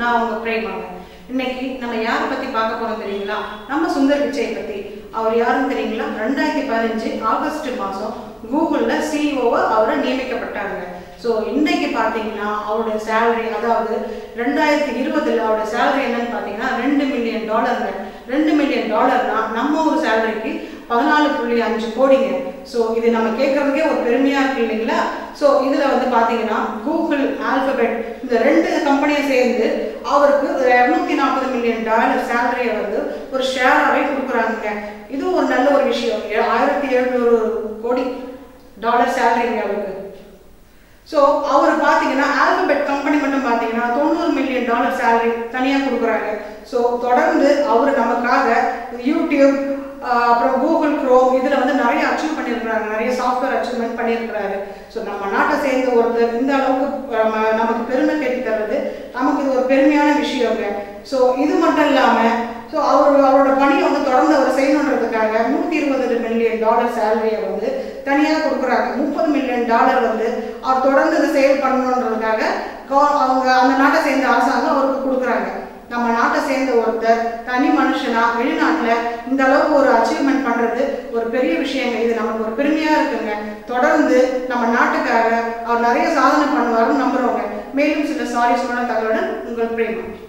நான் உங்க பிரேமாங்க இன்னைக்கு நம்ம யாரை பத்தி பார்க்க போறோம் தெரியுங்களா நம்ம சுந்தர் பிச்சை பத்தி அவர் யாருன்னு தெரியுங்களா ரெண்டாயிரத்தி பதினஞ்சு ஆகஸ்ட் மாசம் கூகுள்ல சிஇஓவா அவரை நியமிக்கப்பட்டாங்க ஸோ இன்னைக்கு பார்த்தீங்கன்னா அவருடைய சேலரி அதாவது ரெண்டாயிரத்தி இருபதுல அவருடைய சேலரி என்னன்னு பார்த்தீங்கன்னா ரெண்டு மில்லியன் டாலருங்க ரெண்டு மில்லியன் டாலர்னா நம்ம ஒரு சேலரிக்கு பதினாலு புள்ளி அஞ்சு கோடிங்க ஸோ இது நம்ம கேட்கறதுக்கே ஒரு பெருமையா இருக்கு இல்லைங்களா ஸோ இதுல வந்து பாத்தீங்கன்னா கூகுள் ஆல்பபெட் இந்த ரெண்டு கம்பெனியை சேர்ந்து அவருக்கு இரநூத்தி நாற்பது மில்லியன் டாலர் சேலரியை வந்து ஒரு ஷேராகவே கொடுக்குறாங்க இது ஒரு நல்ல ஒரு விஷயம் ஏ- ஆயிரத்தி எழுநூறு கோடி டாலர் சேலரிங்க அவருக்கு ஸோ அவர் பார்த்தீங்கன்னா ஆல்பபெட் கம்பெனி மட்டும் பார்த்தீங்கன்னா தொண்ணூறு மில்லியன் டாலர் சேலரி தனியாக கொடுக்குறாங்க ஸோ தொடர்ந்து அவர் நமக்காக யூடியூப் ஆஹ் அப்புறம் கூகுள் க்ரோம் இதில் வந்து நிறைய அச்சீவ் பண்ணியிருக்கிறாங்க நிறைய சாஃப்ட்வேர் அச்சீவ்மெண்ட் பண்ணியிருக்கிறாரு ஸோ நம்ம நாட்டை சேர்ந்த ஒருத்தர் இந்த அளவுக்கு நம்ம- நமக்கு பெருமை தேடி தர்றது நமக்கு இது ஒரு பெருமையான விஷயங்க ஸோ இது மட்டும் இல்லாமல் ஸோ அவர் அவரோட பணியை வந்து தொடர்ந்து அவர் செய்யணுன்றதுக்காக நூற்றி இருபது மில்லியன் டாலர் சேலரியை வந்து தனியாக கொடுக்குறாங்க முப்பது மில்லியன் டாலர் வந்து அவர் தொடர்ந்து இதை சேவ் பண்ணணுன்றதுக்காக கவ- அவங்க அந்த நாட்டை சேர்ந்த அரசாங்கம் அவருக்கு கொடுக்குறாங்க நம்ம நாட்டை சேர்ந்த ஒருத்தர் தனி மனுஷனா வெளிநாட்டில் இந்த அளவுக்கு ஒரு அச்சீவ்மெண்ட் பண்றது ஒரு பெரிய விஷயங்க இது நமக்கு ஒரு பெருமையா இருக்குங்க தொடர்ந்து நம்ம நாட்டுக்காக அவர் நிறைய சாதனை பண்ணுவாருன்னு நம்புறவங்க மேலும் சில சாரி சொன்ன தகவலுடன் உங்கள் பிரேமா